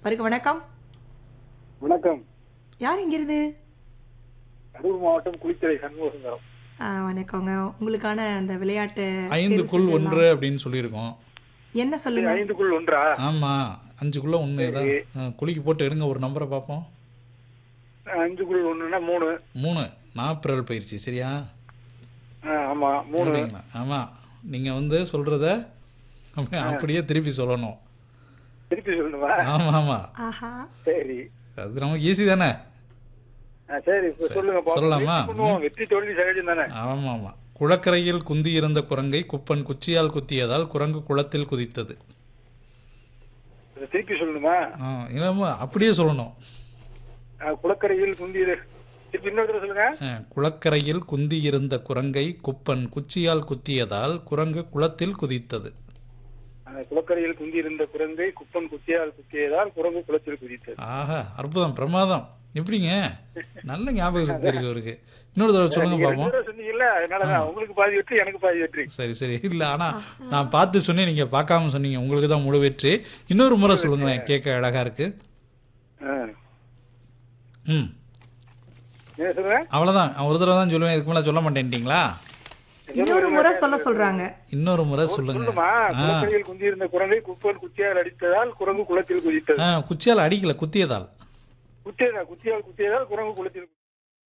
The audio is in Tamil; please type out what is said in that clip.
வருக வணக்கம் வணக்கம் யார் இங்கிருந்து கரூர் மாவட்டம் குளித்தலை சண்முகசுந்தரம் ஆ, வணக்கங்க உங்களுக்கான அந்த விளையாட்டு ஐந்துக்குள் தேர்வு ஒன்று செஞ்சிடலாம். அப்படின்னு சொல்லியிருக்கோம் என்ன சொல்லுங்க ஐந்துக்குள் ஒன்றா ஆமா அஞ்சுக்குள்ள ஒன்று தான் ஆ, குலுக்கி போட்டு எடுங்க ஒரு நம்பரை பார்ப்போம் அஞ்சுக்குள் ஒண்ணுன்னா மூணு மூணு நாப்பிரல் பயிற்சி சரியா ஆ, ஆமா மூணு அப்படிங்களா ஆமா நீங்க வந்து சொல்றத அப்படி- அப்படியே திருப்பி சொல்லணும் திருப்பி சொல்லணுமா ஆமா ஆமா ஆஹா சரி அது நமக்கு ஈஸி தானே ஆ, சரி இப்ப சொல்லுங்க பாப்போம். சொல்லலாமா? வெற்றி பண்ணுவோம். வெற்றி தோல்வி சகஜம் தானே ஆமா ஆமா குளக்கரையில் குந்தி இருந்த குரங்கை குப்பன் குச்சியால் குத்தியதால் குரங்கு குளத்தில் குதித்தது இதை திருப்பி சொல்லணுமா ஆ, இல்லாம அப்படியே சொல்லணும் ஆ, குளக்கரையில் குந்தி திருப்பி இன்னொரு தடவை சொல்லுங்க ஆ, குளக்கரையில் குந்தி இருந்த குரங்கை குப்பன் குச்சியால் குத்தியதால் குரங்கு குளத்தில் குதித்தது அந்த குளக்கரையில் குந்தி இருந்த குரங்கை குப்பன் குத்தியால் குத்தியதால் குரங்கு குளத்தில் குதித்தது ஆஹா அற்புதம் பிரமாதம் எப்படிங்க நல்ல ஞாபக சக்தி இருக்கு அவருக்கு இன்னொரு தடவை சொல்லுங்க நீங்க ரெண்டு பாப்போம் தடவை சொன்னீங்கல்ல அதனாலதான் உங்களுக்கு பாதி வெற்றி எனக்கு பாதி வெற்றி சரி சரி இல்ல ஆனா நான் பார்த்து சொன்னேன் நீங்க பார்க்காம சொன்னீங்க உங்களுக்கு தான் முழு வெற்றி இன்னொரு முறை சொல்லுங்களேன் கேட்க அழகா இருக்கு ஆ. ம் என்ன சொல்லுங்க அவ்வளவுதான் ஒரு தடவை தான் சொல்லுவேன் இதுக்கு மேல சொல்ல மாட்டேன்ட்டீங்களா இன்னொரு முறை சொல்ல சொல்றாங்க இன்னொரு முறை சொல்லுங்க சொல்லுமா குளக்கரையில் குந்தி இருந்த குரங்கை குப்பன் குத்தியால் அடித்ததால் குரங்கு குளத்தில் குதித்தது ஆ, குச்சியால் அடிக்கல குத்தியதால் குத்தியதா குத்தியால் குத்தியதால் குரங்கு குளத்தில்